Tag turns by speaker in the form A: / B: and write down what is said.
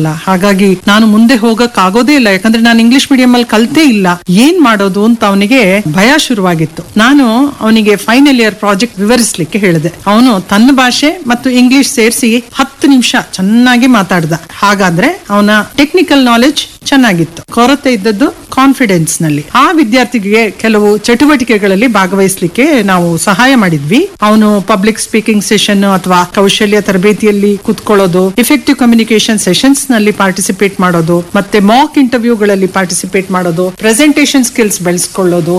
A: ಇರಲ್ಲ ಹಾಗಾಗಿ ನಾನು ಮುಂದೆ ಹೋಗಕ್ ಆಗೋದೇ ಇಲ್ಲ ಯಾಕಂದ್ರೆ ನಾನು ಇಂಗ್ಲಿಷ್ ಮೀಡಿಯಂ ಅಲ್ಲಿ ಕಲ್ತೇ ಇಲ್ಲ ಏನ್ ಮಾಡೋದು ಅಂತ ಅವನಿಗೆ ಭಯ ಶುರುವಾಗಿತ್ತು ನಾನು ಅವನಿಗೆ ಫೈನಲ್ ಇಯರ್ ಪ್ರಾಜೆಕ್ಟ್ ವಿವರಿಸ್ಲಿಕ್ಕೆ ಹೇಳಿದೆ ಅವನು ತನ್ನ ಭಾಷೆ ಮತ್ತು ಇಂಗ್ಲಿಷ್ ಸೇರಿಸಿ ಹತ್ತು ನಿಮಿಷ ಚೆನ್ನಾಗಿ ಮಾತಾಡ್ದ ಹಾಗಾದ್ರೆ ಅವನ ಟೆಕ್ನಿಕಲ್ ನಾಲೆಜ್ ಚೆನ್ನಾಗಿತ್ತು ಕೊರತೆ ಇದ್ದದ್ದು ಕಾನ್ಫಿಡೆನ್ಸ್ ನಲ್ಲಿ ಆ ವಿದ್ಯಾರ್ಥಿಗೆ ಕೆಲವು ಚಟುವಟಿಕೆಗಳಲ್ಲಿ ಭಾಗವಹಿಸಲಿಕ್ಕೆ ನಾವು ಸಹಾಯ ಮಾಡಿದ್ವಿ ಅವನು ಪಬ್ಲಿಕ್ ಸ್ಪೀಕಿಂಗ್ ಸೆಷನ್ ಅಥವಾ ಕೌಶಲ್ಯ ತರಬೇತಿಯಲ್ಲಿ ಕುತ್ಕೊಳ್ಳೋದು ಇಫೆಕ್ಟಿವ್ ಕಮ್ಯುನಿಕೇಶನ್ ಸೆಷನ್ಸ್ ನಲ್ಲಿ ಪಾರ್ಟಿಸಿಪೇಟ್ ಮಾಡೋದು ಮತ್ತೆ ಮಾಕ್ ಇಂಟರ್ವ್ಯೂಗಳಲ್ಲಿ ಪಾರ್ಟಿಸಿಪೇಟ್ ಮಾಡೋದು ಪ್ರೆಸೆಂಟೇಷನ್ ಸ್ಕಿಲ್ಸ್ ಬೆಳೆಸ್ಕೊಳ್ಳೋದು